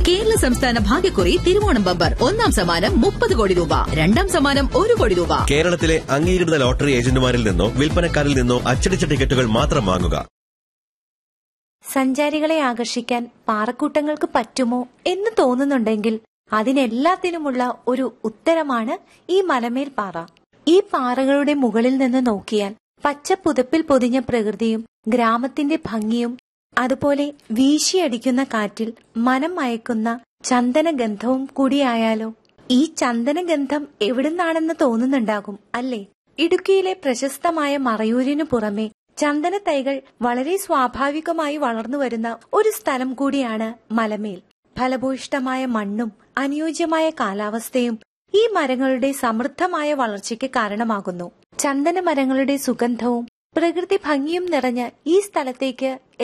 കേരള സംസ്ഥാന ഭാഗ്യക്കുറി തിരുവോണം ബമ്പർ ഒന്നാം സമ്മാനം മുപ്പത് കോടി രൂപ രണ്ടാം സമ്മാനം ഒരു കോടി രൂപ കേരളത്തിലെ അംഗീകൃത ലോട്ടറി ഏജന്റുമാരിൽ നിന്നോ വിൽപ്പനക്കാരിൽ നിന്നോ അച്ചടിച്ച ടിക്കറ്റുകൾ മാത്രം വാങ്ങുക സഞ്ചാരികളെ ആകർഷിക്കാൻ പാറക്കൂട്ടങ്ങൾക്ക് പറ്റുമോ എന്ന് തോന്നുന്നുണ്ടെങ്കിൽ അതിനെല്ലാത്തിനുമുള്ള ഒരു ഉത്തരമാണ് ഈ മലമേൽ പാറ ഈ പാറകളുടെ മുകളിൽ നിന്ന് നോക്കിയാൽ പച്ച പുതപ്പിൽ പൊതിഞ്ഞ പ്രകൃതിയും ഗ്രാമത്തിന്റെ ഭംഗിയും അതുപോലെ വീശിയടിക്കുന്ന കാറ്റിൽ മനം മയക്കുന്ന ചന്ദനഗന്ധവും കൂടിയായാലോ ഈ ചന്ദനഗന്ധം എവിടുന്നാണെന്ന് തോന്നുന്നുണ്ടാകും അല്ലേ ഇടുക്കിയിലെ പ്രശസ്തമായ മറയൂരിനു പുറമെ ചന്ദന തൈകൾ വളരെ സ്വാഭാവികമായി വളർന്നു വരുന്ന ഒരു സ്ഥലം കൂടിയാണ് മലമേൽ ഫലഭൂയിഷ്ടമായ മണ്ണും അനുയോജ്യമായ കാലാവസ്ഥയും ഈ മരങ്ങളുടെ സമൃദ്ധമായ വളർച്ചയ്ക്ക് കാരണമാകുന്നു ചന്ദന മരങ്ങളുടെ സുഗന്ധവും പ്രകൃതി ഭംഗിയും നിറഞ്ഞ ഈ സ്ഥലത്തേക്ക്